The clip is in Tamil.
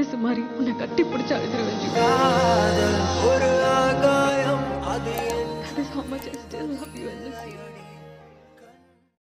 கொலுசு மாதிரி உன்னை கட்டி பிடிச்சி அழுதுருவேன் ஜூ காதல் ஒரு ஆகாயம் அது என் That is how much I still love you and miss you.